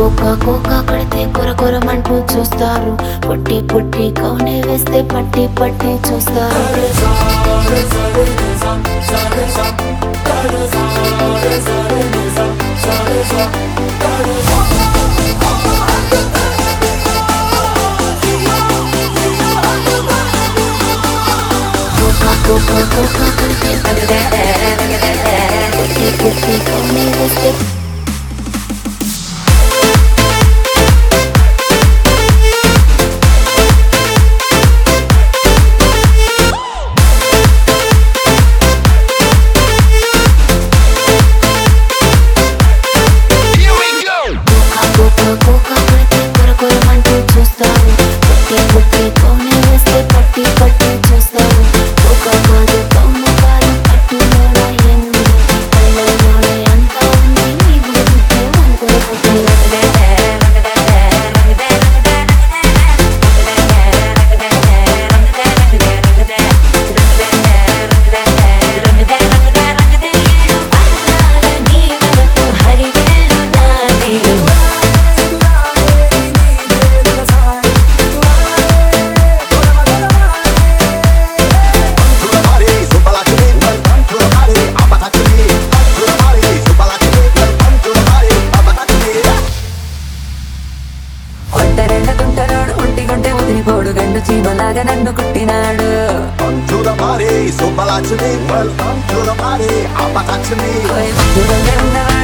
కోక కోక కడితే కొర కొరమంటూ చూస్తారు పొట్టి పొట్టి కౌనే వేస్తే పట్టి పట్టి చూస్తారు కోక కోక కోక కడితే పొట్టి పొట్టి కౌనే వేస్తే కోక కోక కడితే కొర కొరమంటూ చూస్తారు పొట్టి పొట్టి కౌనే వేస్తే పట్టి పట్టి చూస్తారు కోక కాదు కౌన కాదు పట్టులోన ఎన్ని కళ్ళలోన ఎంత ఉంది నీ గురించి ఒంటరెళ్ళ కుంటనాడు ఒంటి గుంటె వదిలిపోడు గండు చీమలాగా నన్ను కుట్టినాడు To the party, so to me, welcome to the party, Abba to me. ఓయ్ ముద్దు రంగ ఉన్నవాడు